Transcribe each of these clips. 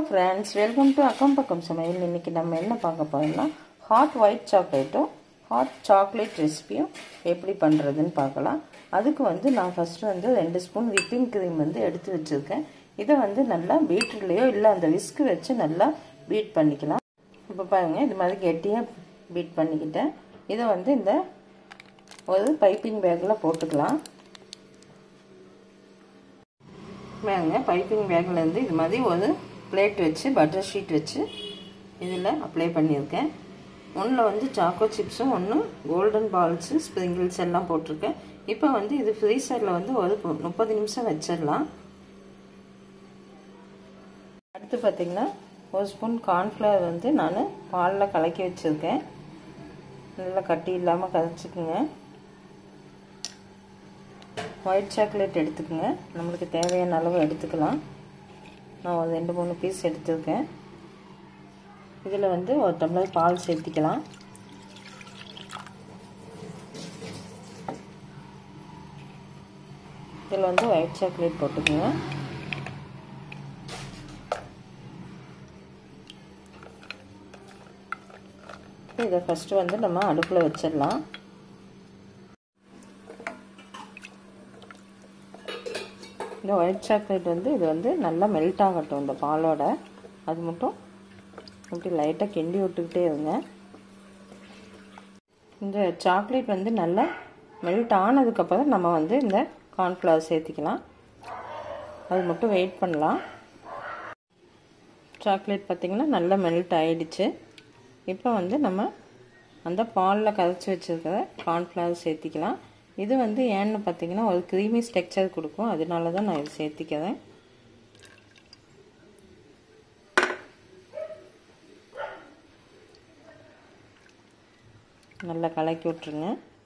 friends welcome to அக்கம் பக்கம் சமையல் இன்றைக்கி நம்ம என்ன பார்க்க போகிறோம்னா ஹாட் ஒயிட் சாக்லேட்டும் ஹாட் சாக்லேட் ரெசிபியும் எப்படி பண்ணுறதுன்னு பார்க்கலாம் அதுக்கு வந்து நான் ஃபஸ்ட்டு வந்து ரெண்டு ஸ்பூன் விப்பிங் க்ரீம் வந்து எடுத்து வச்சுருக்கேன் இதை வந்து நல்லா பீட்ருலேயோ இல்லை அந்த விஸ்க்கு வச்சு நல்லா பீட் பண்ணிக்கலாம் இப்போ பாருங்கள் இது மாதிரி கெட்டியாக பீட் பண்ணிக்கிட்டேன் இதை வந்து இந்த ஒரு பைப்பிங் பேக்கில் போட்டுக்கலாம் பாருங்க பைப்பிங் பேக்லேருந்து இது மாதிரி ஒரு பிளேட் வச்சு பட்டர் ஷீட் வச்சு இதில் அப்ளை பண்ணியிருக்கேன் ஒன்றில் வந்து சாக்கோ சிப்ஸும் ஒன்று கோல்டன் பால்ஸு ஸ்ப்ரிங்கிள்ஸ் எல்லாம் போட்டிருக்கேன் இப்போ வந்து இது ஃப்ரீசரில் வந்து ஒரு முப்பது நிமிஷம் வச்சிடலாம் அடுத்து பார்த்திங்கன்னா ஒரு ஸ்பூன் கார்ன்ஃப்ளவர் வந்து நான் பாலில் கலக்கி வச்சுருக்கேன் நல்லா கட்டி இல்லாமல் கரைச்சிக்குங்க ஒயிட் சாக்லேட் எடுத்துக்கோங்க நம்மளுக்கு தேவையான அளவு எடுத்துக்கலாம் நான் ஒரு ரெண்டு மூணு பீஸ் எடுத்துருக்கேன் இதில் வந்து ஒரு டம்ளர் பால் சேர்த்திக்கலாம் இதில் வந்து ஒயிட் சாக்லேட் போட்டுக்கோங்க இதை ஃபஸ்ட்டு வந்து நம்ம அடுப்பில் வச்சிடலாம் இந்த ஒயிட் சாக்லேட் வந்து இது வந்து நல்லா மெல்ட் ஆகட்டும் இந்த பாலோட அது மட்டும் இப்படி லைட்டாக கிண்டி விட்டுக்கிட்டே இருங்க இந்த சாக்லேட் வந்து நல்லா மெல்ட் ஆனதுக்கப்புறம் நம்ம வந்து இந்த கார்ன்ஃப்ளவர் சேர்த்திக்கலாம் அது மட்டும் வெயிட் பண்ணலாம் சாக்லேட் பார்த்திங்கன்னா நல்லா மெல்ட் ஆகிடுச்சு இப்போ வந்து நம்ம அந்த பாலில் கரைச்சி வச்சுருக்கிற கார்ன்ஃப்ளவர் சேர்த்திக்கலாம் இது வந்து ஏன்னு பார்த்தீங்கன்னா ஒரு க்ரீமி ஸ்ட்ரக்சர் கொடுக்கும் அதனால தான் நான் இது சேர்த்திக்கிறேன் நல்லா கலக்கி விட்ருங்க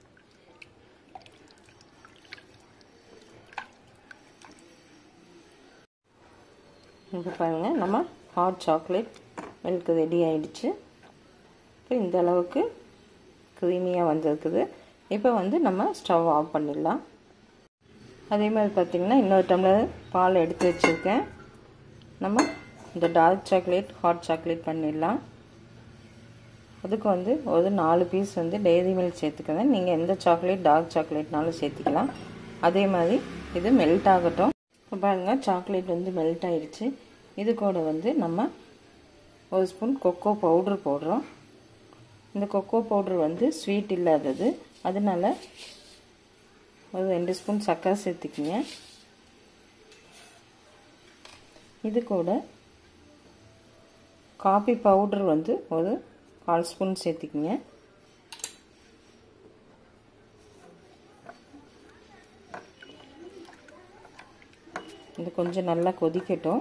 இப்போ பாருங்கள் நம்ம ஹாட் சாக்லேட் மில்க் ரெடி ஆயிடுச்சு இப்போ இந்த அளவுக்கு க்ரீமியாக வந்திருக்குது இப்போ வந்து நம்ம ஸ்டவ் ஆஃப் பண்ணிடலாம் அதே மாதிரி பார்த்திங்கன்னா இன்னொரு டம்ளர் பால் எடுத்து வச்சுருக்கேன் நம்ம இந்த டார்க் சாக்லேட் ஹாட் சாக்லேட் பண்ணிடலாம் அதுக்கு வந்து ஒரு நாலு பீஸ் வந்து டெய்ரி மில்க் சேர்த்துக்கிறேன் நீங்கள் எந்த சாக்லேட் டார்க் சாக்லேட்னாலும் சேர்த்திக்கலாம் அதே மாதிரி இது மெல்ட் ஆகட்டும் இப்போ பாருங்கள் சாக்லேட் வந்து மெல்ட் ஆயிடுச்சு இது கூட வந்து நம்ம ஒரு ஸ்பூன் கொக்கோ பவுட்ரு போடுறோம் இந்த கொக்கோ பவுட்ரு வந்து ஸ்வீட் இல்லாதது அதனால் ஒரு ரெண்டு ஸ்பூன் சர்க்கரை சேர்த்துக்கிங்க இது கூட காபி பவுடர் வந்து ஒரு கால் ஸ்பூன் சேர்த்துக்கிங்க இது கொஞ்சம் நல்லா கொதிக்கட்டும்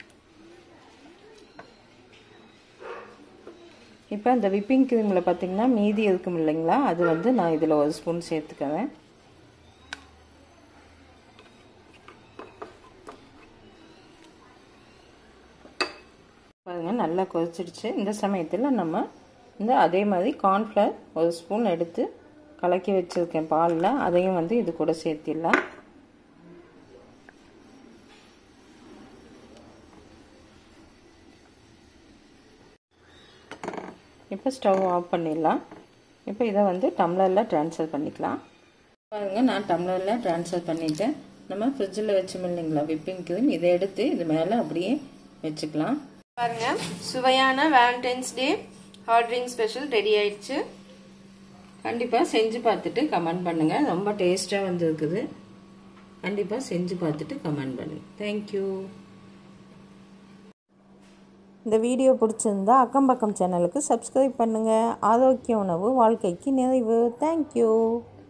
இப்போ அந்த விப்பிங் க்ரீமில் பார்த்திங்கன்னா மீதி இருக்கும் இல்லைங்களா அது வந்து நான் இதில் ஒரு ஸ்பூன் சேர்த்துக்கிறேன் பாருங்கள் நல்லா கொதிச்சிடுச்சு இந்த சமயத்தில் நம்ம இந்த அதே மாதிரி கார்ன்ஃப்ளவர் ஒரு ஸ்பூன் எடுத்து கலக்கி வச்சுருக்கேன் பாலில் அதையும் வந்து இது கூட சேர்த்திடலாம் இப்போ ஸ்டவ் ஆஃப் பண்ணிடலாம் இப்போ இதை வந்து டம்ளரில் ட்ரான்ஸ்ஃபர் பண்ணிக்கலாம் பாருங்கள் நான் டம்ளரில் ட்ரான்ஸ்ஃபர் பண்ணிவிட்டேன் நம்ம ஃப்ரிட்ஜில் வச்சோம் இல்லைங்களா விப்பிங் க்ரீம் இதை எடுத்து இது மேலே அப்படியே வச்சுக்கலாம் பாருங்க சுவையான Valentine's day hot drink special ready ஆயிடுச்சு கண்டிப்பாக செஞ்சு பார்த்துட்டு கமெண்ட் பண்ணுங்கள் ரொம்ப டேஸ்ட்டாக வந்துருக்குது கண்டிப்பாக செஞ்சு பார்த்துட்டு கமெண்ட் பண்ணுங்கள் தேங்க்யூ இந்த வீடியோ பிடிச்சிருந்தா அக்கம் பக்கம் சேனலுக்கு சப்ஸ்கிரைப் பண்ணுங்கள் ஆரோக்கிய உணவு வாழ்க்கைக்கு நிறைவு தேங்க்யூ